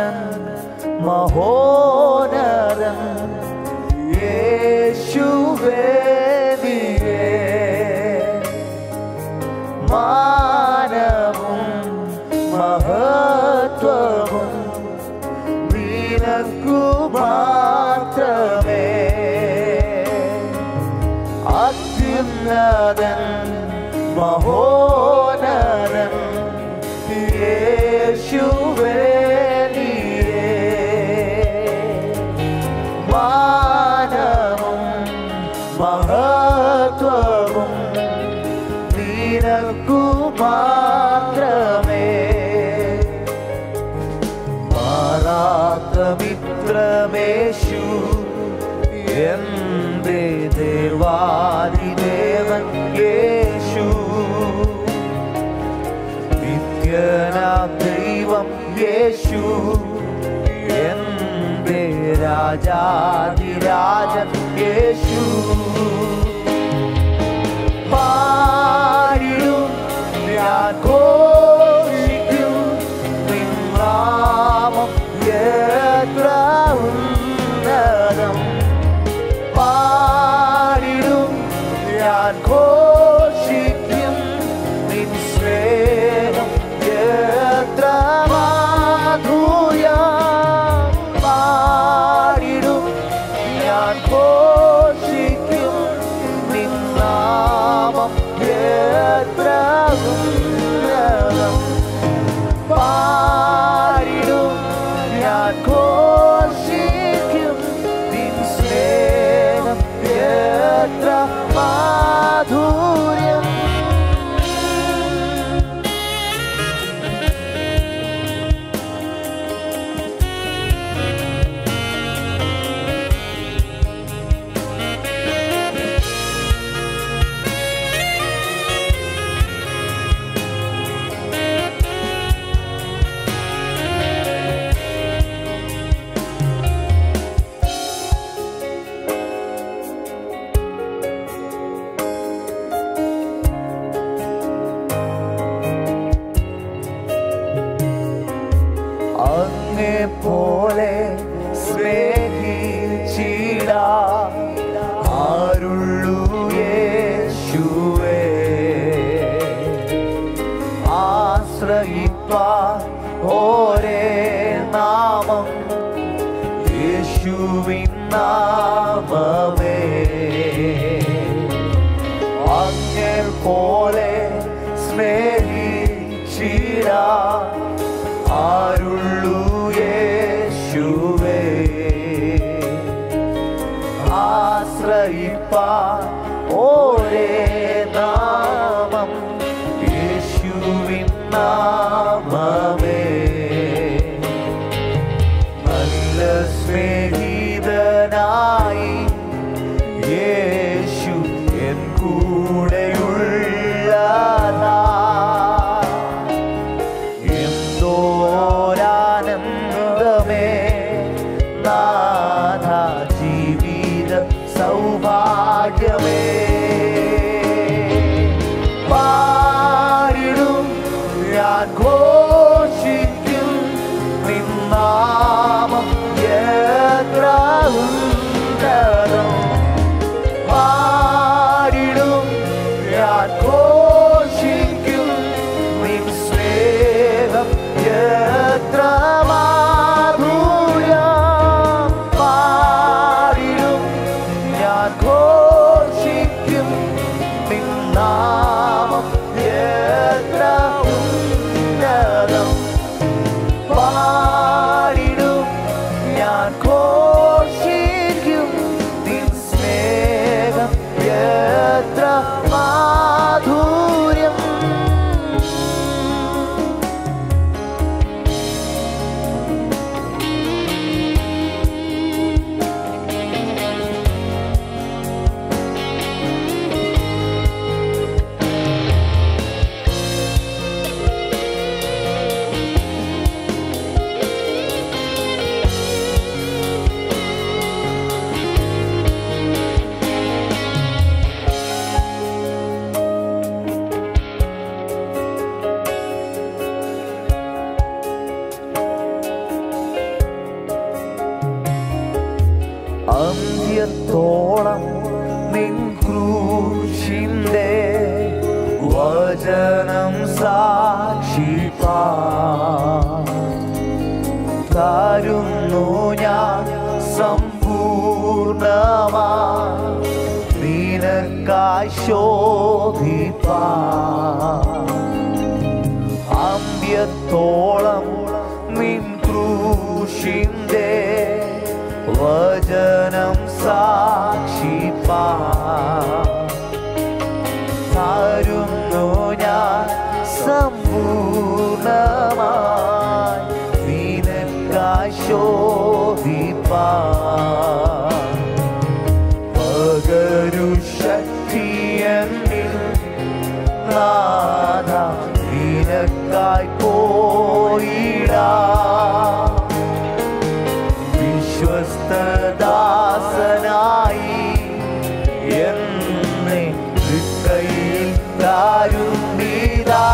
മഹോന്നതൻ മഹോന്നതൻ യേശുവേ നീയേ മാനവും മഹത്വവും നിനക്കു മാത്രമേ അത്യുന്നതൻ മഹോന്നതൻ യേശുവേ നീയേ മാനവും മഹത്വവും നിനക്കു മാത്രമേ മാറാത്ത മിത്രമേശു എന്റെ ദേവാദിദേവൻ യേശു നിത്യനാം ദൈവം യേശു എന്റെ രാജാതിരാജൻ യേശു പാടിടും ഞാൻ ഘോഷിക്കും നിൻ നാമം എത്ര ഉന്നതം പാടിടും ഞാൻ ഘോഷിക്കും നിൻ സ്നേഹം എത്ര മാധുര്യം പാടിടും ഞാൻ ഘോഷിക്കും നിൻ നാമം എത്ര ഉന്നതം പാടിടും ഞാൻ ഘോഷിക്കും നിൻ സ്നേഹം എത്ര മാധുര്യം അങ്ങെ പോലെ സ്നേഹിച്ചിട ആരുള്ളൂ യേശുവേ ആശ്രയിപ്പാൻ ഓരേ നാമം യേശുവിൻ നാമമേ അങ്ങേ പോലെ സ്നേഹിച്ചിട ആരുള്ളൂ യേശുവേ ആശ്രയിപ്പാൻ ഓരേ നാമം യേശുവിൻ നാമമേ നല്ല സ്നേഹിതനായി യേശു എൻ കൂടെയുള്ളതാ എന്തോരാനന്ദമേ നാഥ ജീവിത സൗഭാഗ്യമേ പാടിടും ഞാൻ വചനം സാക്ഷിപ്പാ തരുന്നു ഞാൻ സമ്പൂർണമാ നിനക്കായി ശോഭിപ്പാ അന്ത്യത്തോളം നിൻ ക്രൂശിന്റെ വചനം സാക്ഷിപ്പാ തരുന്നു ഞാൻ സമ്പൂർണമായി നിനക്കായി ശോഭിപ്പാ പകരു ശക്തിയെന്നിൽ നാഥ നിനക്കായി പോയിടാ വിശ്വസ്തദാസനായി എന്നെ തൃക്കൈയിൽ താരുന്നിതാ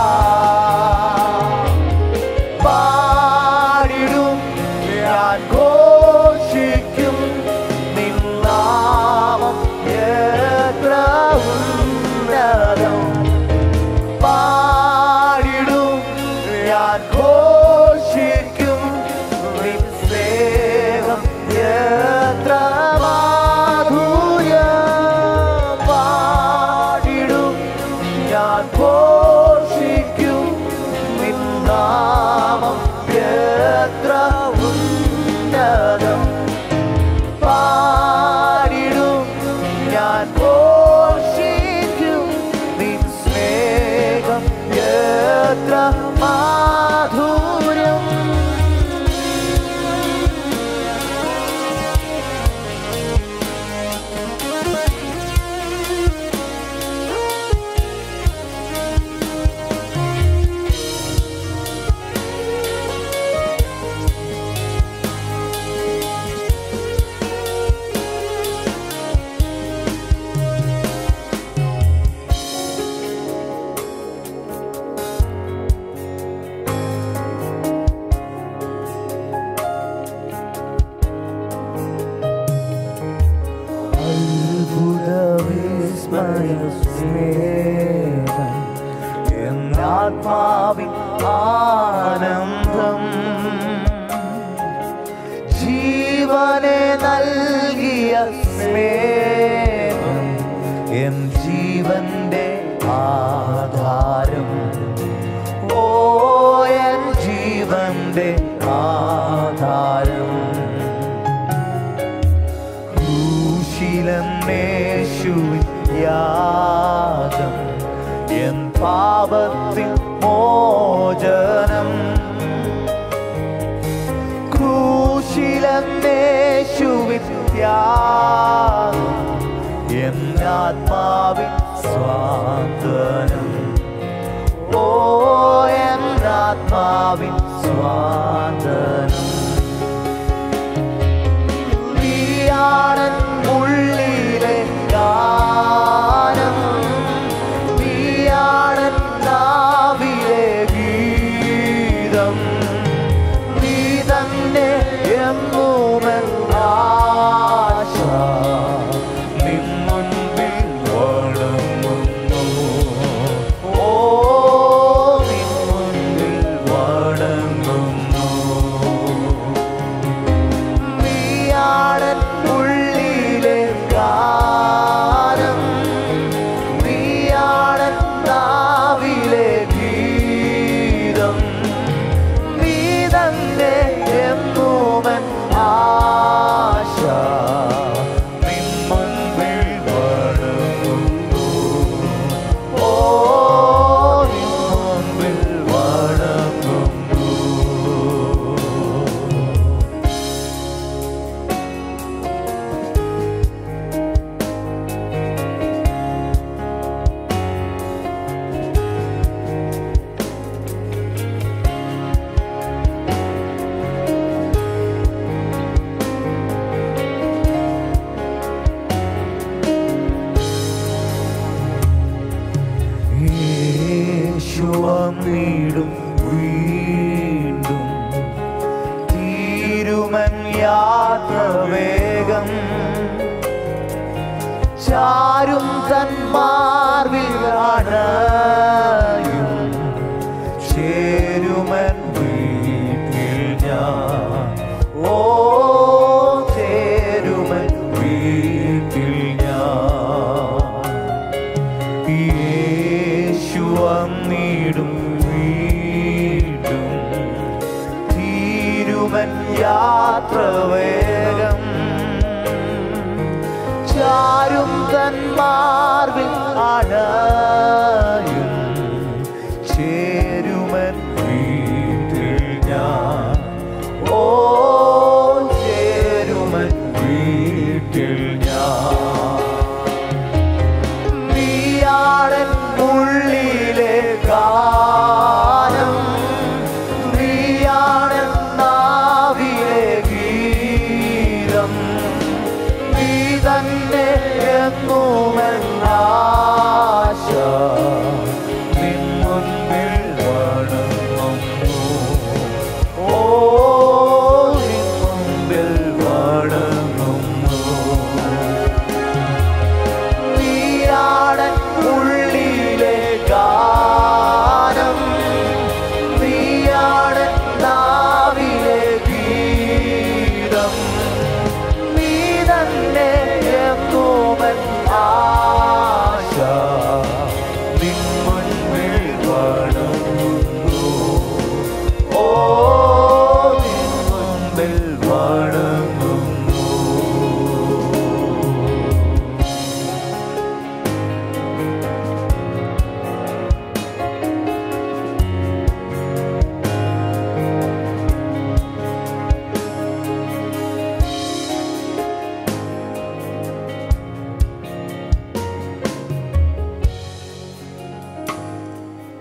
പാടിടും ഞാൻ ഘോഷിക്കും നിന്നാമം എത്ര ഉന്നതം പാടിടും ഞാൻ ഘോഷിക്കും നിൻ സ്നേഹം എത്ര മാധുര്യം പാടിടും ഞാൻ ഘോഷിക്കും നിൻ നാമം എത്ര ഉന്നതം പാടിടും ഞാൻ ഘോഷിക്കും നിൻ സ്നേഹം എത്ര മാധുര്യം അത്ഭുത വിസ്മയ സ്നേഹം എന്നാത്മാവിൻ ആനന്ദം ജീവനെ നൽകിയ സ്നേഹം എൻ ജീവന്റെ ആധാരം ഓ എൻ ജീവന്റെ ആധാരം ക്രൂശിലന്നേശുവിൻ യാഗം എൻ പാപത്തിൻ മോചനം ക്രൂശിലന്നേശുവിൻ ത്യാഗം എൻ ആത്മാവിൻ സ്വാന്തനം ഓ എൻ ആത്മാവിൻ സ്വാന്തനം നീയാണൻ ഉള്ളിലെ ഗാനം നീയാണൻ നാവിലെ ഗീതം നീ തന്നെ എന്നുമൻ ആശ നിൻ മുൻപിൽ വണങ്ങുന്നു ഓ നിൻ മുൻപിൽ വണങ്ങുന്നു നീയാണൻ ഉള്ളിലെ ഗാനം നീയാണൻ നാവിലെ ഗീതം നീ തന്നെ എന്നുമൻ ആശ നിൻ മുൻപിൽ വണങ്ങുന്നു ഓ നിൻ മുൻപിൽ വണങ്ങുന്നു യേശുവന്നിടും വീണ്ടും തീരുമൻ യാത്ര വേഗം ചാരും തന്മാർവിൽ അണയും യേശു വന്നിടും വീണ്ടും തീരുമൻ യാത്ര വേഗം ചാരും തന്മാർവിൽ അണ